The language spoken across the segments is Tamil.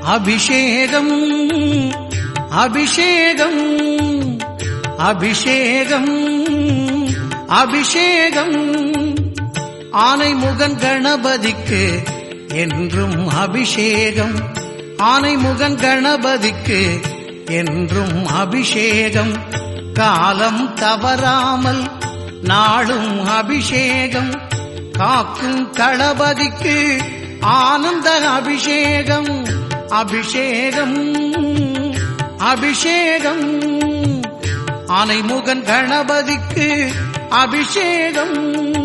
அபிஷேகம் அபிஷேகம் அபிஷேகம் அபிஷேகம் ஆனைமுகன் கணபதிக்கு என்றும் அபிஷேகம் ஆனைமுகன் கணபதிக்கு என்றும் அபிஷேகம் காலம் தவறாமல் நாளும் அபிஷேகம் காக்கும் களபதிக்கு ஆனந்த அபிஷேகம் அபிஷேகம் அபிஷேகம் ஆனைமுகன் கணபதிக்கு அபிஷேகம்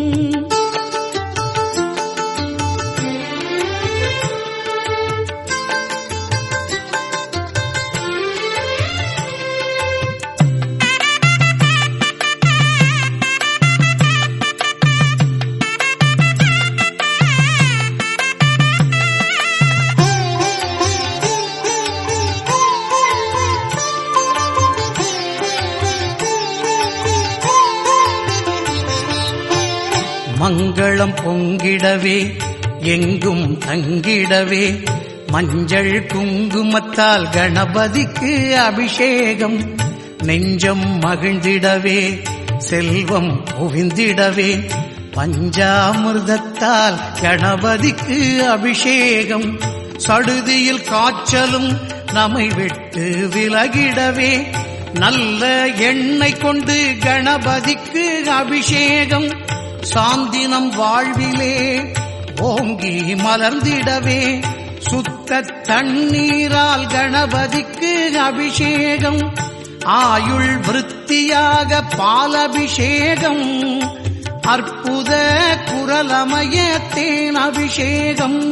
மங்களம் பொங்கிடவே எங்கும் தங்கிடவே மஞ்சள் குங்குமத்தால் கணபதிக்கு அபிஷேகம் நெஞ்சம் மகிழ்ந்திடவே செல்வம் குவிந்திடவே பஞ்சாமிர்தத்தால் கணபதிக்கு அபிஷேகம் சடுதியில் காய்ச்சலும் நம்மை விட்டு விலகிடவே நல்ல எண்ணெய் கொண்டு கணபதிக்கு அபிஷேகம் சாந்தினம் வாழ்விலே ஓங்கி மலர்ந்திடவே சுத்த தண்ணீரால் கணபதிக்கு அபிஷேகம் ஆயுள் விருத்தியாக பாலபிஷேகம் அற்புத குரலமய தேன் அபிஷேகம்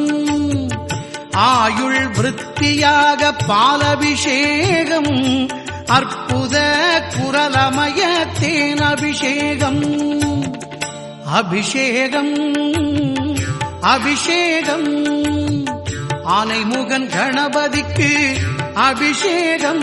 ஆயுள் விருத்தியாக பாலபிஷேகம் அற்புத குரலமய தேன் அபிஷேகம் அபிஷேகம் அபிஷேகம் ஆனைமுகன் கணபதிக்கு அபிஷேகம்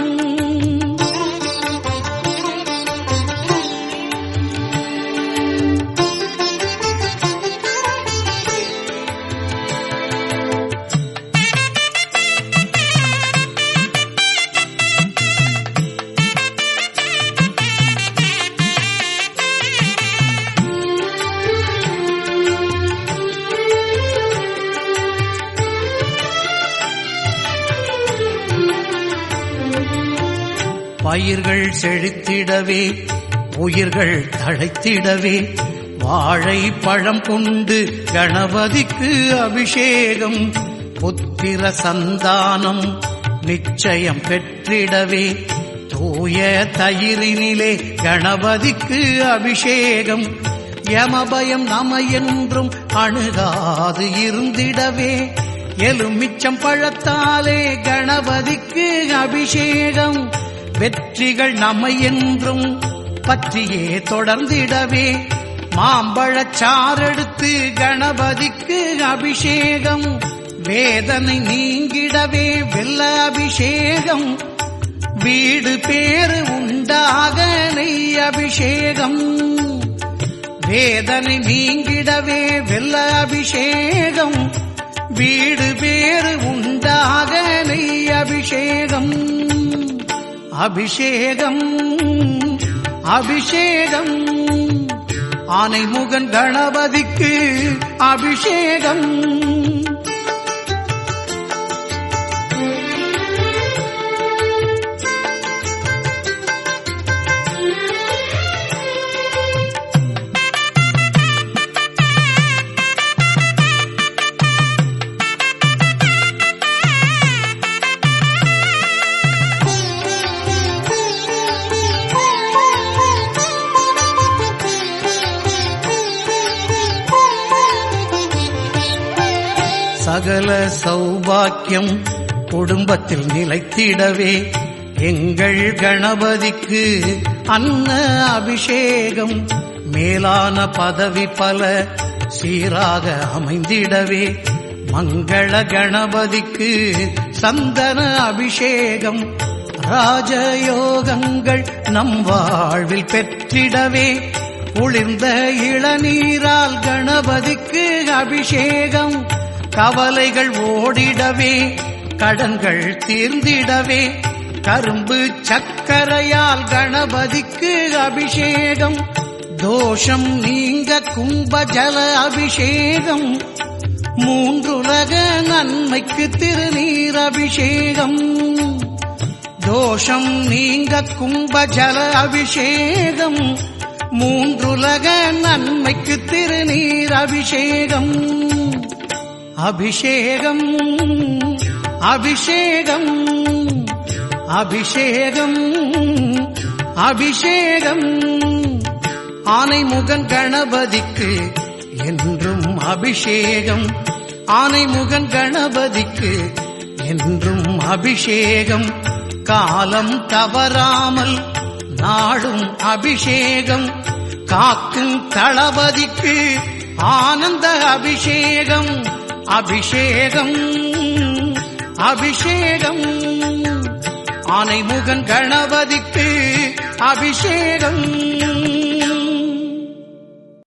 பயிர்கள் செழித்திடவே உயிர்கள் தழைத்திடவே வாழை பழம் கொண்டு கணபதிக்கு அபிஷேகம் புத்திர சந்தானம் நிச்சயம் பெற்றிடவே தூய தயிரினிலே கணபதிக்கு அபிஷேகம் யமபயம் நம என்றும் அணுகாது இருந்திடவே எலுமிச்சம் பழத்தாலே கணபதிக்கு அபிஷேகம் வெற்றிகள் நம்மை என்றும் பற்றியே தொடர்ந்திடவே மாம்பழச்சாரெடுத்து கணபதிக்கு அபிஷேகம் வேதனை நீங்கிடவே வெள்ள அபிஷேகம் வீடு பேரு உண்டாக நெய் அபிஷேகம் வேதனை நீங்கிடவே வெள்ள அபிஷேகம் வீடு பேரு உண்டாக நெய் அபிஷேகம் அபிஷேகம் அபிஷேகம் ஆனைமுகன் கணபதிக்கு அபிஷேகம் சகல சௌபாக்கியம் குடும்பத்தில் நிலைத்திடவே எங்கள் கணபதிக்கு அன்ன அபிஷேகம் மேலான பதவி பல சீராக அமைந்திடவே மங்கள கணபதிக்கு சந்தன அபிஷேகம் ராஜயோகங்கள் நம் வாழ்வில் பெற்றிடவே குளிர்ந்த இளநீரால் கணபதிக்கு அபிஷேகம் கவலைகள் ஓடிடவே கடன்கள் தீர்ந்திடவே கரும்பு சக்கரையால் கணபதிக்கு அபிஷேகம் தோஷம் நீங்க கும்பஜல அபிஷேகம் மூன்றுலக நன்மைக்கு திருநீர் அபிஷேகம் தோஷம் நீங்க கும்பஜல அபிஷேகம் மூன்றுலக நன்மைக்கு திருநீர் அபிஷேகம் அபிஷேகம் அபிஷேகம் அபிஷேகம் அபிஷேகம் ஆனைமுகன் கணபதிக்கு என்றும் அபிஷேகம் ஆனைமுகன் கணபதிக்கு என்றும் அபிஷேகம் காலம் தவறாமல் நாடும் அபிஷேகம் காக்கும் தளபதிக்கு ஆனந்த அபிஷேகம் அபிஷேகம் அபிஷேகம் ஆனைமுகன் கணபதிக்கு அபிஷேகம்